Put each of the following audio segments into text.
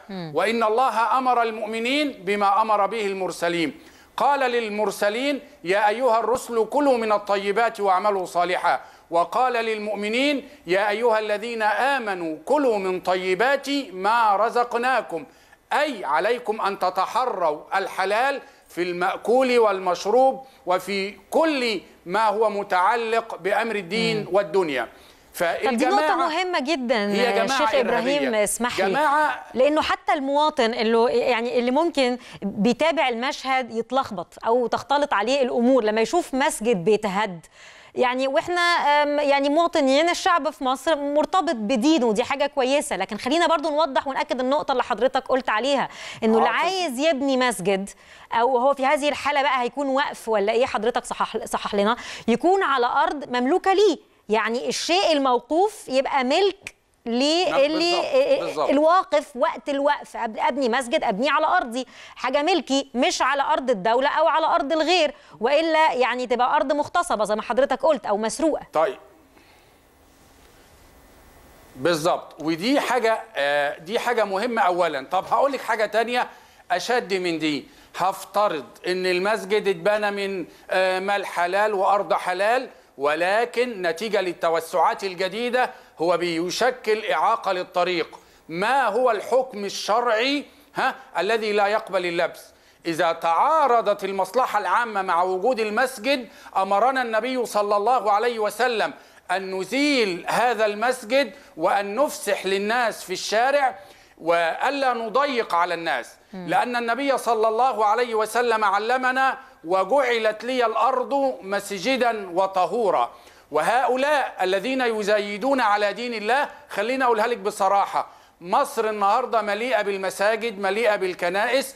وإن الله أمر المؤمنين بما أمر به المرسلين قال للمرسلين يا أيها الرسل كلوا من الطيبات واعملوا صالحا وقال للمؤمنين يا أيها الذين آمنوا كلوا من طيبات ما رزقناكم أي عليكم أن تتحروا الحلال في المأكول والمشروب وفي كل ما هو متعلق بأمر الدين والدنيا طب دي نقطة مهمة جدا هي جماعة الشيخ إبراهيم إرهابية. اسمح لي جماعة لأنه حتى المواطن اللي يعني اللي ممكن بيتابع المشهد يتلخبط أو تختلط عليه الأمور لما يشوف مسجد بيتهد يعني واحنا أم، يعني مواطنين الشعب في مصر مرتبط بدينه ودي حاجه كويسه لكن خلينا برضو نوضح وناكد النقطه اللي حضرتك قلت عليها انه اللي آه، عايز يبني مسجد او هو في هذه الحاله بقى هيكون وقف ولا ايه حضرتك صحح صحح لنا يكون على ارض مملوكه ليه يعني الشيء الموقوف يبقى ملك للي بالظبط، بالظبط. الواقف وقت الوقف أب- ابني مسجد ابنيه على ارضي حاجه ملكي مش على ارض الدوله او على ارض الغير والا يعني تبقى ارض مغتصبه زي ما حضرتك قلت او مسروقه طيب بالظبط ودي حاجة آه، دي حاجة مهمة أولا طب هقول لك حاجة تانية أشد من دي هفترض إن المسجد اتبنى من آه، مال حلال وأرض حلال ولكن نتيجة للتوسعات الجديدة هو بيشكل إعاقة للطريق ما هو الحكم الشرعي ها الذي لا يقبل اللبس إذا تعارضت المصلحة العامة مع وجود المسجد أمرنا النبي صلى الله عليه وسلم أن نزيل هذا المسجد وأن نفسح للناس في الشارع وألا نضيق على الناس لأن النبي صلى الله عليه وسلم علمنا وجعلت لي الأرض مسجدا وطهورا وهؤلاء الذين يزايدون على دين الله خلينا أقولها لك بصراحة مصر النهاردة مليئة بالمساجد مليئة بالكنائس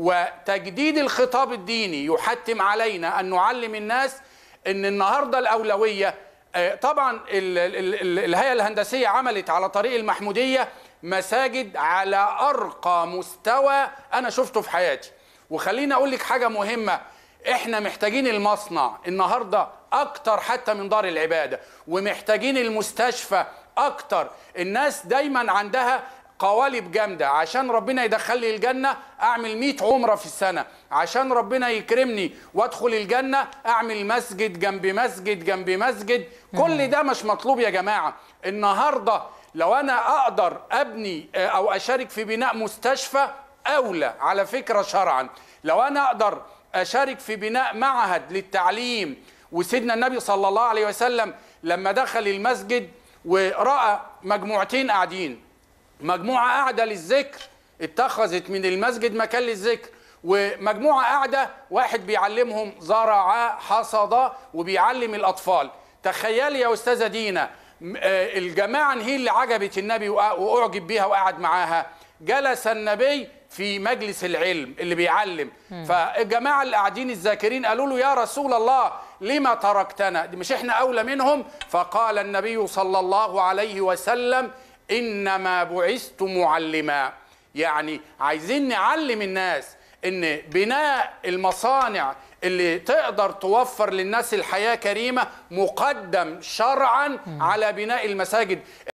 وتجديد الخطاب الديني يحتم علينا أن نعلم الناس أن النهاردة الأولوية آه، طبعا ال- ال- ال- الهيئة الهندسية عملت على طريق المحمودية مساجد على أرقى مستوى أنا شفته في حياتي وخليني أقول لك حاجة مهمة احنا محتاجين المصنع النهارده اكتر حتى من دار العباده ومحتاجين المستشفى اكتر الناس دايما عندها قوالب جامده عشان ربنا يدخل لي الجنه اعمل 100 عمره في السنه عشان ربنا يكرمني وادخل الجنه اعمل مسجد جنب مسجد جنب مسجد كل ده مش مطلوب يا جماعه النهارده لو انا اقدر ابني آه، او اشارك في بناء مستشفى اولى على فكره شرعا لو انا اقدر اشارك في بناء معهد للتعليم وسيدنا النبي صلى الله عليه وسلم لما دخل المسجد وراى مجموعتين قاعدين مجموعه قاعده للذكر اتخذت من المسجد مكان للذكر ومجموعه قاعده واحد بيعلمهم زرع حصد وبيعلم الاطفال تخيلي يا استاذه دينا م- آه، الجماعه هي اللي عجبت النبي وأ- واعجب بيها وقعد معاها جلس النبي في مجلس العلم اللي بيعلم فالجماعه اللي قاعدين الذاكرين قالوا له يا رسول الله لما تركتنا دي مش احنا اولى منهم فقال النبي صلى الله عليه وسلم انما بعثت معلما يعني عايزين نعلم الناس ان بناء المصانع اللي تقدر توفر للناس الحياه كريمه مقدم شرعا على بناء المساجد